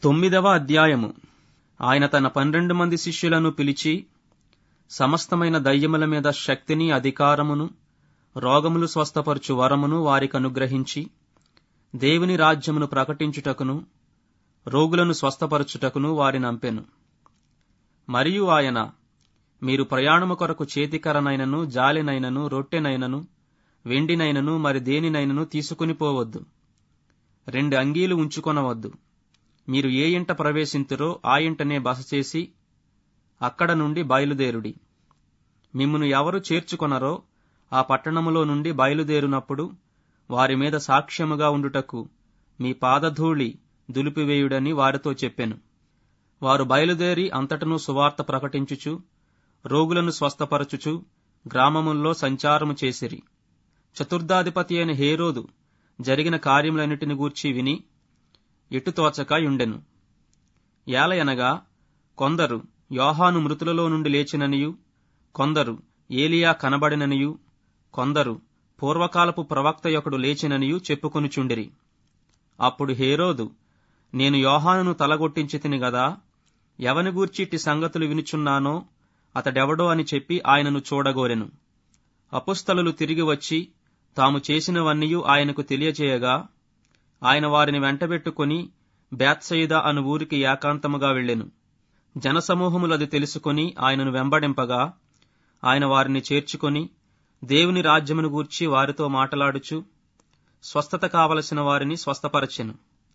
తొమ్మిదవ అధ్యాయము ఆయన తన పన్నెండు మంది శిష్యులను పిలిచి సమస్తమైన దయ్యముల మీద శక్తిని అధికారమును రోగములు స్వస్థపరచు వరమును వారికి అనుగ్రహించి దేవుని రాజ్యమును ప్రకటించుటకును రోగులను స్వస్థపరచుటకును వారిని అంపెను మరియు ఆయన మీరు ప్రయాణము కొరకు చేతికరనైనను జాలినైనను రొట్టెనైనను వెండినైనను మరి దేనినైనను తీసుకుని పోవద్దు రెండు అంగీలు ఉంచుకొనవద్దు మీరు ఏ ఇంట ప్రవేశింతురో ఆ ఇంటనే బస చేసి అక్కడ నుండి బయలుదేరుడి మిమ్మును ఎవరు చేర్చుకొనరో ఆ పట్టణములో నుండి బయలుదేరునప్పుడు వారి మీద సాక్ష్యముగా ఉండుటకు మీ పాదధూళి దులిపివేయుడని వారితో చెప్పెను వారు బయలుదేరి అంతటను సువార్త ప్రకటించుచు రోగులను స్వస్థపరచుచు గ్రామముల్లో సంచారము చేసిరి చతుర్థాధిపతి అయిన హేరోదు జరిగిన కార్యములన్నిటిని గూర్చి విని ఎటుతోచక యుండెను ఏలయనగా కొందరు యోహాను మృతులలో నుండి లేచిననియు కొందరు ఏలియా కనబడిననియు కొందరు పూర్వకాలపు ప్రవక్త యొకడు లేచిననియు చెప్పుకొనుచుండిరి అప్పుడు హేరోదు నేను యోహానును తలగొట్టించి తిని గదా ఎవని గూర్చి ఇట్టి సంగతులు వినుచున్నానో అతడెవడో అని చెప్పి ఆయనను చూడగోరెను అపుస్తలులు తిరిగి వచ్చి తాము చేసినవన్నీయు ఆయనకు తెలియచేయగా ఆయన వారిని వెంటబెట్టుకుని బేత్సయిద అను ఊరికి ఏకాంతముగా వెళ్ళెను జనసమూహములది తెలుసుకుని ఆయనను వెంబడింపగా ఆయన వారిని చేర్చుకొని దేవుని రాజ్యమును గూర్చి వారితో మాటలాడుచు స్వస్థత కావలసిన వారిని స్వస్థపరచెను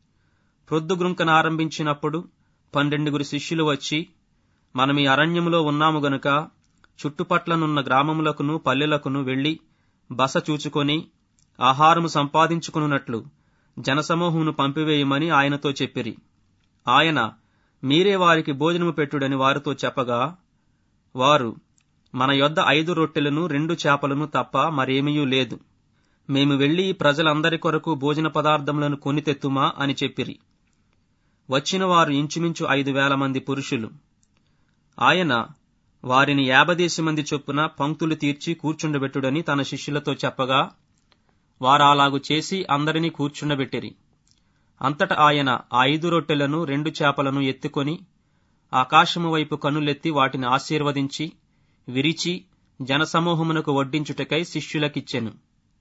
ప్రొద్దుగ్రుంకనారంభించినప్పుడు పన్నెండుగురు శిష్యులు వచ్చి మనం ఈ అరణ్యములో ఉన్నాము గనుక చుట్టుపట్లనున్న గ్రామములకును పల్లెలకును వెళ్లి బస చూచుకొని ఆహారము సంపాదించుకున్నట్లు జనసమూహమును పంపివేయమని ఆయనతో చెప్పిరి ఆయన మీరే వారికి భోజనము పెట్టుడని వారితో చెప్పగా వారు మన యొద్ద ఐదు రొట్టెలను రెండు చేపలను తప్ప మరేమీయూ లేదు మేము వెళ్లి ప్రజలందరి కొరకు భోజన పదార్థములను కొని తెత్తుమా అని చెప్పిరి వచ్చిన వారు ఇంచుమించు ఐదు వేల మంది పురుషులు ఆయన వారిని యాభదేసి మంది చొప్పున పంక్తులు తీర్చి కూర్చుండబెట్టుడని తన శిష్యులతో చెప్పగా వారు అలాగు చేసి అందరినీ కూర్చుండబెట్టిరి అంతట ఆయన ఆ ఐదు రొట్టెలను రెండు చేపలను ఎత్తుకొని ఆకాశము వైపు కన్నులెత్తి వాటిని ఆశీర్వదించి విరిచి జనసమూహమునకు వడ్డించుటకై శిష్యులకిచ్చెను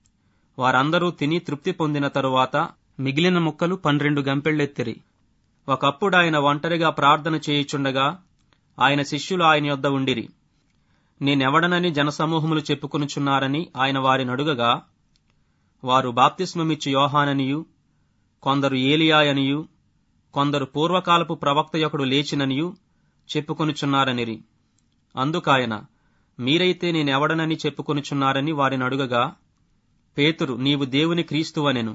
వారందరూ తిని తృప్తి పొందిన తరువాత మిగిలిన ముక్కలు పన్నెండు గంపెళ్ళెత్తిరి ఒకప్పుడు ఆయన ఒంటరిగా ప్రార్థన చేయుచుండగా ఆయన శిష్యులు ఆయన యొద్ద ఉండిరి నేనెవడనని జనసమూహములు చెప్పుకొనుచున్నారని ఆయన వారిని అడుగగా వారు బాప్తిస్మమిచ్చు యోహాననియు కొందరు ఏలియాయనియు కొందరు పూర్వకాలపు ప్రవక్త యొకడు లేచిననియు చెప్పుకొనుచున్నారనిరి అందుకాయన మీరైతే నేనెవడనని చెప్పుకొనుచున్నారని వారిని అడుగగా పేతురు నీవు దేవుని క్రీస్తువనెను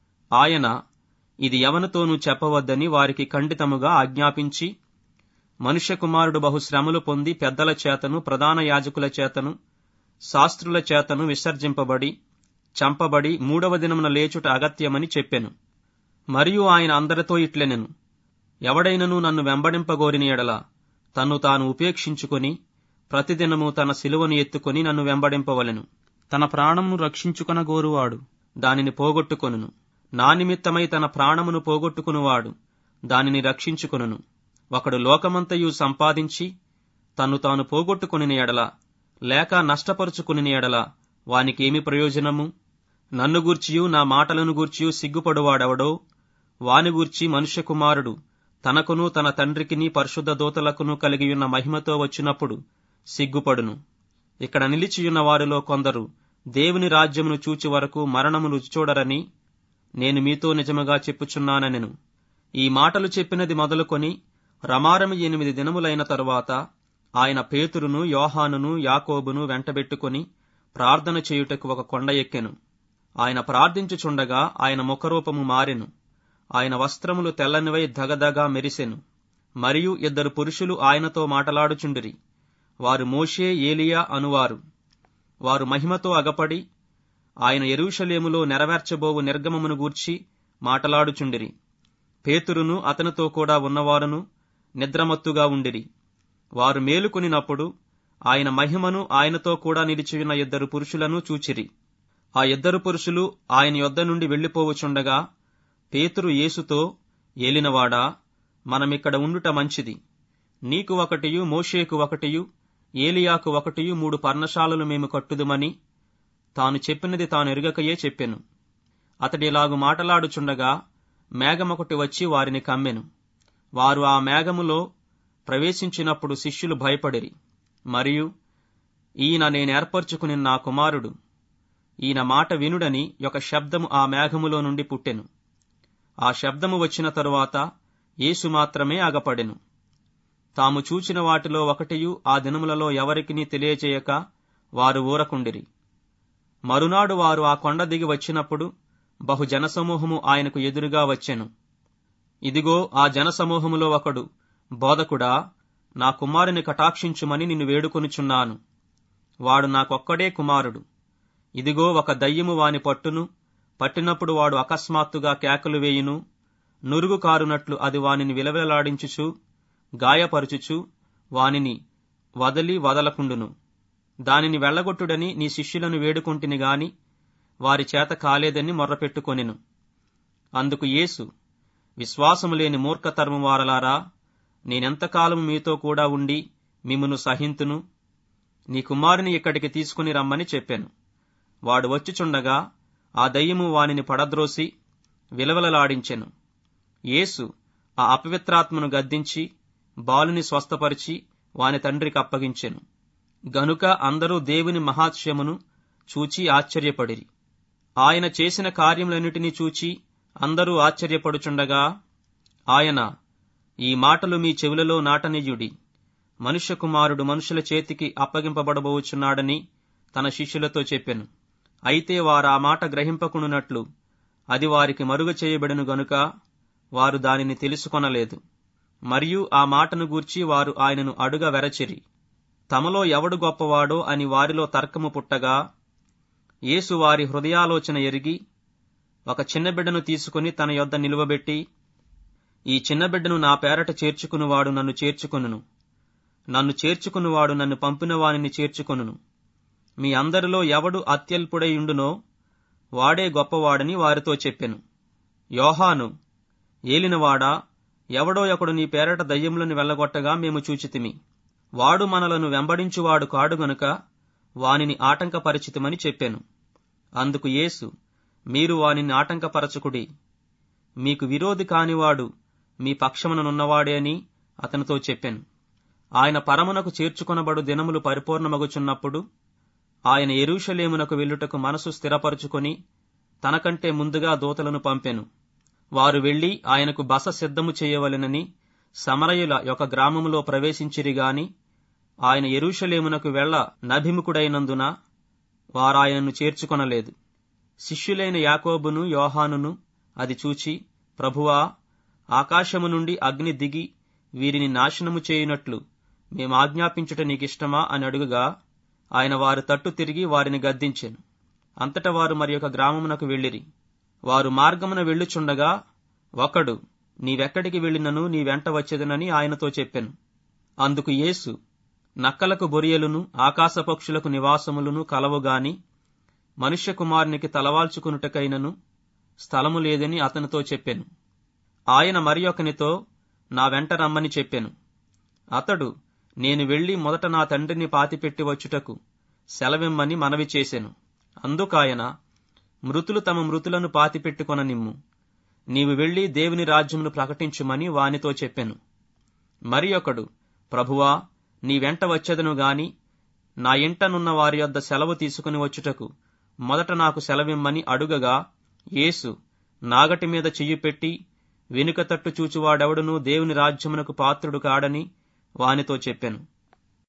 ఆయన ఇది ఎవనితోనూ చెప్పవద్దని వారికి ఖండితముగా ఆజ్ఞాపించి మనుష్య కుమారుడు బహు శ్రమలు పొంది పెద్దల చేతను ప్రధాన యాజకుల చేతను శాస్త్రుల చేతను విసర్జింపబడి చంపబడి మూడవ దినమున లేచుట అగత్యమని చెప్పెను మరియు ఆయన అందరితో ఇట్లెనెను ఎవడైనను నన్ను వెంబడింపగోరిన ఎడల తన్ను తాను ఉపేక్షించుకొని ప్రతిదినము తన శిలువను ఎత్తుకొని నన్ను వెంబడింపవలెను తన ప్రాణమును రక్షించుకొనగోరువాడు దానిని పోగొట్టుకొనును నా నిమిత్తమై తన ప్రాణమును పోగొట్టుకునివాడు దానిని రక్షించుకొనును ఒకడు లోకమంతయు సంపాదించి తన్ను తాను పోగొట్టుకుని ఎడల లేక నష్టపరుచుకుని ఎడల వానికేమి ప్రయోజనము నన్ను గూర్చియు నా మాటలను గూర్చియు సిగ్గుపడువాడెవడో వాని గూర్చి మనుష్య కుమారుడు తనకును తన తండ్రికిని పరిశుద్ధ దూతలకును కలిగియున్న మహిమతో వచ్చినప్పుడు సిగ్గుపడును ఇక్కడ నిలిచియున్న వారిలో కొందరు దేవుని రాజ్యమును చూచి వరకు మరణము రుచి చూడరని నేను మీతో నిజముగా చెప్పుచున్నానెను ఈ మాటలు చెప్పినది మొదలుకొని రమారమి ఎనిమిది దినములైన తరువాత ఆయన పేతురును యోహానును యాకోబును వెంటబెట్టుకుని ప్రార్థన చేయుటకు ఒక కొండ ఎక్కెను ఆయన ప్రార్థించుచుండగా ఆయన ముఖరూపము మారెను ఆయన వస్త్రములు తెల్లనివై దగదగా మెరిసెను మరియు ఇద్దరు పురుషులు ఆయనతో మాటలాడుచుండిరి వారు మోషే ఏలియా అనువారు వారు మహిమతో అగపడి ఆయన ఎరుషలేములో నెరవేర్చబోవు నిర్గమమును గూర్చి మాటలాడుచుండిరి పేతురును అతనితో కూడా ఉన్నవారును నిద్రమత్తుగా ఉండిరి వారు మేలుకొనినప్పుడు ఆయన మహిమను ఆయనతో కూడా నిలిచియున్న ఇద్దరు పురుషులను చూచిరి ఆ ఇద్దరు పురుషులు ఆయన యొద్ద నుండి వెళ్లిపోవచుండగా పేతురు యేసుతో ఏలినవాడా మనమిక్కడ ఉండుట మంచిది నీకు ఒకటియు మోషేకు ఒకటియు ఏలియాకు ఒకటియు మూడు పర్ణశాలలు మేము కట్టుదుమని తాను చెప్పినది తాను ఎరుగకయే చెప్పెను అతడిలాగు మాటలాడుచుండగా మేఘమొకటి వచ్చి వారిని కమ్మెను వారు ఆ మేఘములో ప్రవేశించినప్పుడు శిష్యులు భయపడిరి మరియు ఈయన నేనేర్పరచుకుని నా కుమారుడు ఈయన మాట వినుడని ఒక శబ్దము ఆ మేఘములో నుండి పుట్టెను ఆ శబ్దము వచ్చిన తరువాత యేసు మాత్రమే అగపడెను తాము చూచిన వాటిలో ఒకటియు ఆ దినములలో ఎవరికిని తెలియచేయక వారు ఊరకుండిరి మరునాడు వారు ఆ కొండ దిగి వచ్చినప్పుడు బహు జనసమూహము ఆయనకు ఎదురుగా వచ్చెను ఇదిగో ఆ జనసమూహములో ఒకడు బోధకుడా నా కుమారుని కటాక్షించుమని నిన్ను వేడుకొనుచున్నాను వాడు నాకొక్కడే కుమారుడు ఇదిగో ఒక దయ్యము వాని పట్టును పట్టినప్పుడు వాడు అకస్మాత్తుగా కేకలు వేయును నురుగు కారునట్లు అది వానిని విలవిలలాడించుచు గాయపరుచుచు వానిని వదలి వదలకుండును దానిని వెళ్లగొట్టుడని నీ శిష్యులను వేడుకొంటిని గాని వారి చేత కాలేదని మొర్రపెట్టుకొనెను అందుకు యేసు విశ్వాసము లేని మూర్ఖతర్మ వారలారా నేనెంతకాలము మీతో కూడా ఉండి మిమ్మును సహింతును నీ కుమారుని ఇక్కడికి తీసుకుని రమ్మని చెప్పాను వాడు వచ్చుచుండగా ఆ దయ్యము వానిని పడద్రోసి విలవలలాడించెను యేసు ఆ అపవిత్రాత్మను గద్దించి బాలుని స్వస్థపరిచి వాని తండ్రికి అప్పగించెను గనుక అందరూ దేవుని మహాత్స్యమును చూచి ఆశ్చర్యపడిరి ఆయన చేసిన కార్యములన్నిటినీ చూచి అందరూ ఆశ్చర్యపడుచుండగా ఆయన ఈ మాటలు మీ చెవులలో నాటనియుడి మనుష్య కుమారుడు మనుషుల చేతికి అప్పగింపబడబోచున్నాడని తన శిష్యులతో చెప్పెను అయితే వారు ఆ మాట గ్రహింపకుండునట్లు అది వారికి మరుగ చేయబడిను గనుక వారు దానిని తెలుసుకొనలేదు మరియు ఆ మాటను గూర్చి వారు ఆయనను అడుగ వెరచిరి తమలో ఎవడు గొప్పవాడో అని వారిలో తర్కము పుట్టగా యేసు వారి హృదయాలోచన ఎరిగి ఒక చిన్న బిడ్డను తీసుకుని తన యొద్ద నిలువబెట్టి ఈ చిన్న బిడ్డను నా పేరట చేర్చుకునివాడు నన్ను చేర్చుకొనును నన్ను చేర్చుకునివాడు నన్ను పంపిన వానిని చేర్చుకొనును మీ అందరిలో ఎవడు అత్యల్పుడై ఉండునో వాడే గొప్పవాడని వారితో చెప్పెను యోహాను ఏలినవాడా ఎవడో ఒకడు నీ పేరట దయ్యములను వెళ్లగొట్టగా మేము చూచితిమి వాడు మనలను వెంబడించువాడు కాడు గనుక వానిని ఆటంకపరిచితమని చెప్పాను అందుకు యేసు మీరు వానిని ఆటంకపరచుకుడి మీకు విరోధి కానివాడు మీ పక్షముననున్నవాడే అని అతనితో చెప్పాను ఆయన పరమునకు చేర్చుకొనబడు దినములు పరిపూర్ణమగుచున్నప్పుడు ఆయన ఎరుషలేమునకు వెళ్ళుటకు మనసు స్థిరపరుచుకొని తనకంటే ముందుగా దూతలను పంపెను వారు వెళ్లి ఆయనకు బస సిద్ధము చేయవలెనని సమరయుల యొక్క గ్రామములో ప్రవేశించిరిగాని ఆయన ఎరుషలేమునకు వెళ్ల నభిముఖుడైనందున వారాయనను చేర్చుకొనలేదు శిష్యులైన యాకోబును యోహానును అది చూచి ప్రభువా ఆకాశము నుండి అగ్ని దిగి వీరిని నాశనము చేయునట్లు మేము ఆజ్ఞాపించుట నీకిష్టమా అని అడుగుగా ఆయన వారి తట్టు తిరిగి వారిని గద్దించెను అంతట వారు మరి ఒక గ్రామమునకు వెళ్ళిరి వారు మార్గమున వెళ్ళుచుండగా ఒకడు నీవెక్కడికి వెళ్ళినను నీ వెంట వచ్చేదనని ఆయనతో చెప్పెను అందుకు యేసు నక్కలకు బొరియలును ఆకాశ పక్షులకు నివాసములను కలవుగాని మనుష్య కుమారునికి తలవాల్చుకునుటకైనను స్థలము లేదని అతనితో చెప్పెను ఆయన మరి ఒకనితో నా వెంట రమ్మని చెప్పెను అతడు నేను వెళ్లి మొదట నా తండ్రిని పాతిపెట్టి వచ్చుటకు సెలవిమ్మని మనవి చేసెను అందుకాయన మృతులు తమ మృతులను పాతిపెట్టుకొన నిమ్ము నీవు వెళ్లి దేవుని రాజ్యమును ప్రకటించుమని వానితో చెప్పెను మరి ఒకడు ప్రభువా నీ వెంట వచ్చేదను గాని నా ఇంటనున్న వారి యొద్ద సెలవు తీసుకుని వచ్చుటకు మొదట నాకు సెలవిమ్మని అడుగగా యేసు నాగటి మీద చెయ్యి పెట్టి వెనుక తట్టు చూచువాడెవడునూ దేవుని రాజ్యమునకు పాత్రుడు కాడని వానితో చెప్పెను